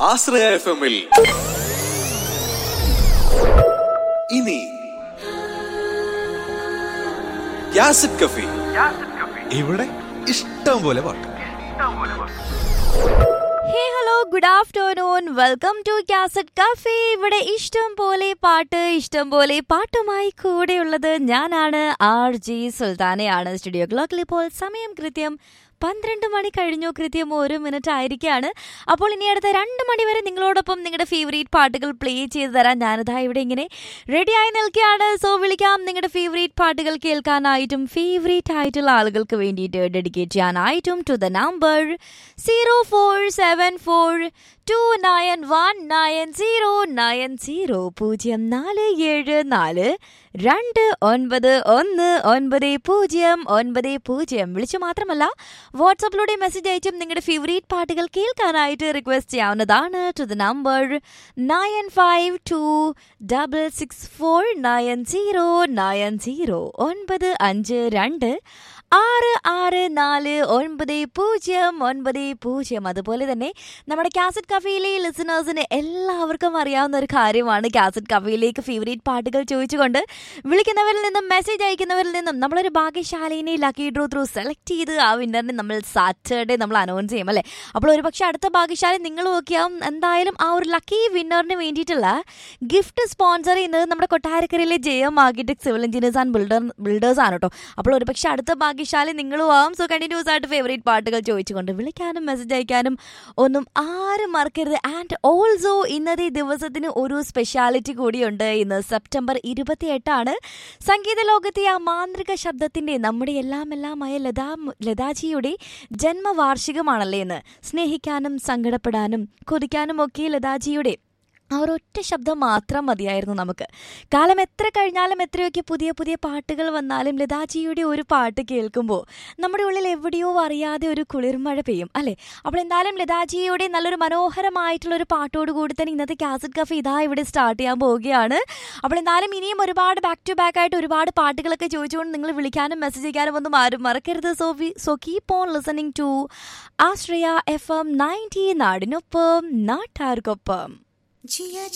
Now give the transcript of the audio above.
ആശ്രയ F എമ്മിൽ ഇനി യാസിഡ് കഫി ഇവിടെ ഇഷ്ടം പോലെ പാട്ട് hey hello good afternoon welcome to cassette cafe ഇവിടെ ഇഷ്ടം പോലെ പാട്ട് ഇഷ്ടം പോലെ പാട്ടുമായി കൂടെയുള്ളത് ഞാനാണ് ആർ ജി സുൽത്താനയാണ് സ്റ്റുഡിയോ ക്ലോക്കിൽ ഇപ്പോൾ സമയം കൃത്യം പന്ത്രണ്ട് മണി കഴിഞ്ഞു കൃത്യം ഒരു മിനിറ്റ് ആയിരിക്കുകയാണ് അപ്പോൾ ഇനി അടുത്ത രണ്ട് മണി വരെ നിങ്ങളോടൊപ്പം നിങ്ങളുടെ ഫേവറേറ്റ് പാട്ടുകൾ പ്ലേ ചെയ്ത് തരാൻ ഞാനിതാ ഇവിടെ ഇങ്ങനെ റെഡിയായി നിൽക്കുകയാണ് സോ വിളിക്കാം നിങ്ങളുടെ ഫേവറേറ്റ് പാട്ടുകൾ കേൾക്കാനായിട്ടും ഫേവറേറ്റ് ആയിട്ടുള്ള ആളുകൾക്ക് വേണ്ടിയിട്ട് ഡെഡിക്കേറ്റ് ചെയ്യാനായിട്ടും to the number zero four seven four two nine one nine zero nine zero പൂജ്യം നാല് ഏഴ് നാല് രണ്ട് ഒൻപത് ഒന്ന് ഒൻപത് പൂജ്യം ഒൻപത് പൂജ്യം വിളിച്ചു മാത്രമല്ല വാട്സാപ്പിലൂടെ മെസ്സേജ് അയച്ചും നിങ്ങളുടെ ഫേവറേറ്റ് പാട്ടുകൾ കേൾക്കാനായിട്ട് റിക്വസ്റ്റ് ചെയ്യാവുന്നതാണ് to the number nine five two double six four nine zero nine zero ഒൻപത് അഞ്ച് രണ്ട് ആറ് ആറ് നാല് ഒൻപത് പൂജ്യം ഒൻപത് പൂജ്യം അതുപോലെ തന്നെ നമ്മുടെ കാസറ്റ് കഫയിലെ ലിസണേഴ്സിന് എല്ലാവർക്കും അറിയാവുന്ന ഒരു കാര്യമാണ് കാസറ്റ് കഫയിലേക്ക് ഫേവറേറ്റ് പാട്ടുകൾ ചോദിച്ചുകൊണ്ട് വിളിക്കുന്നവരിൽ നിന്നും മെസ്സേജ് അയക്കുന്നവരിൽ നിന്നും നമ്മളൊരു ഭാഗ്യശാലിനെ ലക്കി ഡ്രോ ത്രൂ സെലക്ട് ചെയ്ത് ആ വിന്നറിനെ നമ്മൾ സാറ്റർഡേ നമ്മൾ അനൗൺസ് ചെയ്യും അല്ലേ അപ്പോൾ ഒരുപക്ഷെ അടുത്ത ഭാഗ്യശാലി നിങ്ങൾ നോക്കിയാൽ എന്തായാലും ആ ഒരു ലക്കി വിന്നറിന് വേണ്ടിയിട്ടുള്ള ഗിഫ്റ്റ് സ്പോൺസർ ചെയ്യുന്നത് നമ്മുടെ കൊട്ടാരക്കരയിലെ J M architect civil engineers and builder builders ആണ് കേട്ടോ അപ്പോൾ ഒരുപക്ഷെ അടുത്ത ഭാഗ്യശാലി നിങ്ങളും ആവും സോ കണ്ടിന്യൂസ് ആയിട്ട് ഫേവറേറ്റ് പാട്ടുകൾ ചോദിച്ചുകൊണ്ട് വിളിക്കാനും മെസ്സേജ് അയക്കാനും ഒന്നും ആരും മറക്കരുത് ആൻഡ് ഓൾസോ ഇന്നത്തെ ദിവസത്തിന് ഒരു സ്പെഷ്യാലിറ്റി കൂടിയുണ്ട് ഇന്ന് സെപ്റ്റംബർ ഇരുപത്തി എട്ടാണ് സംഗീത ലോകത്തെ ആ മാന്ത്രിക ശബ്ദത്തിന്റെ നമ്മുടെ എല്ലാം എല്ലാമായ ലതാ ലതാജിയുടെ ജന്മവാർഷികമാണല്ലേ ഇന്ന് സ്നേഹിക്കാനും സങ്കടപ്പെടാനും കൊതിക്കാനും ഒക്കെ ലതാജിയുടെ ആ ഒരൊറ്റ ശബ്ദം മാത്രം മതിയായിരുന്നു നമുക്ക് കാലം എത്ര കഴിഞ്ഞാലും എത്രയൊക്കെ പുതിയ പുതിയ പാട്ടുകൾ വന്നാലും ലതാജിയുടെ ഒരു പാട്ട് കേൾക്കുമ്പോൾ നമ്മുടെ ഉള്ളിൽ എവിടെയോ അറിയാതെ ഒരു കുളിർമഴ പെയ്യും അല്ലേ അപ്പോൾ എന്തായാലും ലതാജിയുടെ നല്ലൊരു മനോഹരമായിട്ടുള്ള ഒരു പാട്ടോട് കൂടി തന്നെ ഇന്നത്തെ കാസറ്റ് കഫേ ഇതാ ഇവിടെ സ്റ്റാർട്ട് ചെയ്യാൻ പോവുകയാണ് അപ്പോൾ എന്തായാലും ഇനിയും ഒരുപാട് ബാക്ക് ടു ബാക്ക് ആയിട്ട് ഒരുപാട് പാട്ടുകളൊക്കെ ചോദിച്ചുകൊണ്ട് നിങ്ങൾ വിളിക്കാനും മെസ്സേജ് ചെയ്യാനും ഒന്നും ആരും മറക്കരുത് so we so keep on listening to Ashraya F M ninety നാടിനൊപ്പം നാട്ടാർക്കൊപ്പം